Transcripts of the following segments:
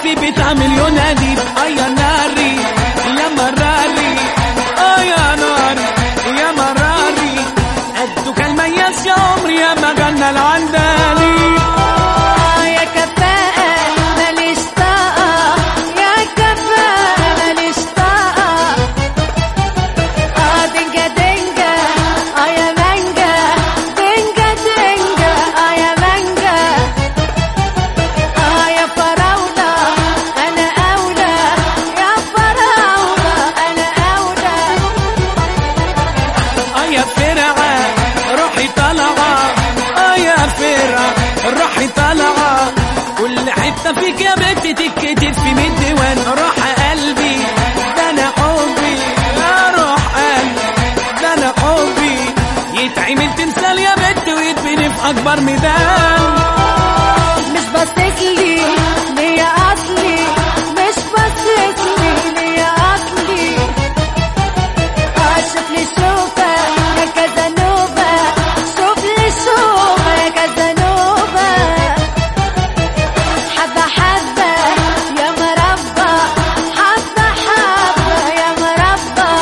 حبيبي تعمل ينادي اه يا ناري يا مراري اه يا ناري يا مراري قدك المياس يا عمري يا ما جنى العندالي آه يا كفاءة ماليش طاقة يا كفاءة ماليش طاقة آه دنجا دنجا آه يا مانجا دنجا دنجا آه يا مانجا آه يا فراولة أنا أولى يا فراولة أنا أولى اه يا فرعة روحي طالعة اه يا فرعة روحي طالعة كل حتة فيك يا بنت تتكتب في مية ديوان روح قلبي ده انا حبي يا روح قلبي ده انا حبي يتعمل تمثال يا بنت ويتبني في اكبر ميدان مش بصيتلي ليا اصلي مش بصيتلي ليا اصلي اشوف لي شوفه يا كازانوفا شوف لي شوفه يا كازانوفا حبه حبه يا مربى حبه حبه يا مربى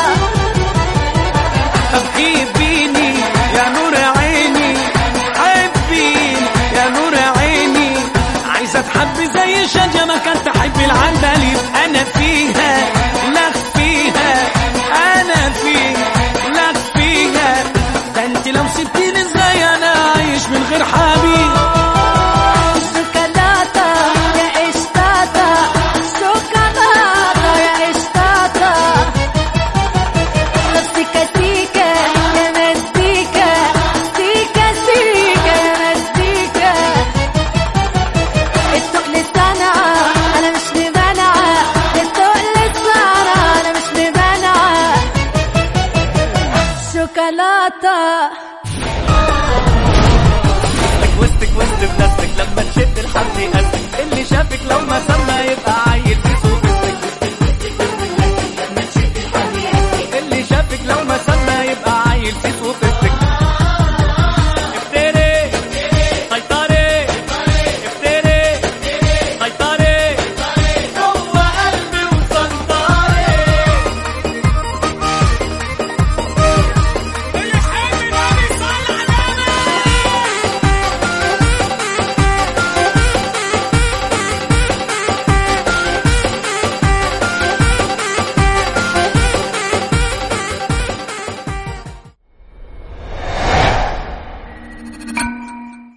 طب حبيني يا نور عيني حبيني يا نور عيني عايزة تحبي زي شجرة ما كانت تحب العندليب أنا فيها لك فيها أنا فيها لك فيها ده أنت لو سبتيني ازاي أنا عايش من غير حبيب شوكولاتة يا قشطاطة شوكولاتة يا قشطاطة سيكا سيكا يا مزيكا سيكا سيكا يا مزيكا التقل صنعة أنا مش ممانعة التقل صنعة أنا مش ممانعة شوكولاتة وسطك وسط بنفسك لما تشد الحبل يقدك اللي شافك لو ما سمى يبقى